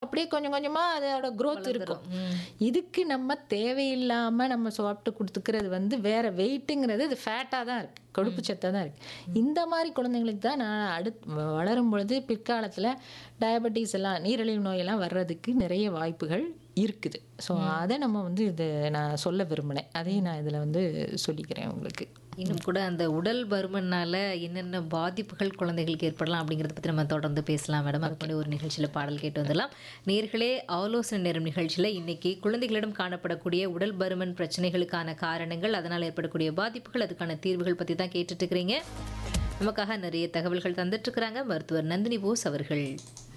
அப்படியே கொஞ்சம் கொஞ்சமாக அதோட growth இருக்கும் இதுக்கு நம்ம தேவையில்லாமல் நம்ம சாப்பிட்டு கொடுத்துக்கிறது வந்து வேற வெயிட்டுங்கிறது இது ஃபேட்டாக தான் இருக்குது கொழுப்பு சத்தாக தான் இருக்குது இந்த மாதிரி குழந்தைங்களுக்கு தான் நான் அடுத்து வளரும் பொழுது பிற்காலத்தில் டயபெட்டிஸ் எல்லாம் நீரிழிவு நோயெல்லாம் வர்றதுக்கு நிறைய வாய்ப்புகள் இருக்குது ஸோ அதை நம்ம வந்து இது நான் சொல்ல விரும்பினேன் அதையும் நான் இதில் வந்து சொல்லிக்கிறேன் உங்களுக்கு இன்னும் கூட அந்த உடல் பருமனால என்னென்ன பாதிப்புகள் குழந்தைகளுக்கு ஏற்படலாம் அப்படிங்கிறத பற்றி நம்ம தொடர்ந்து பேசலாம் மேடம் அது பண்ணி ஒரு நிகழ்ச்சியில் பாடல் கேட்டு வந்துடலாம் நேர்களே ஆலோசனை நேரம் நிகழ்ச்சியில் இன்னைக்கு குழந்தைகளிடம் காணப்படக்கூடிய உடல் பருமன் பிரச்சனைகளுக்கான காரணங்கள் அதனால் ஏற்படக்கூடிய பாதிப்புகள் அதுக்கான தீர்வுகள் பற்றி தான் கேட்டுட்டு இருக்கிறீங்க நமக்காக நிறைய தகவல்கள் தந்துட்டு இருக்கிறாங்க மருத்துவர் நந்தினி போஸ் அவர்கள்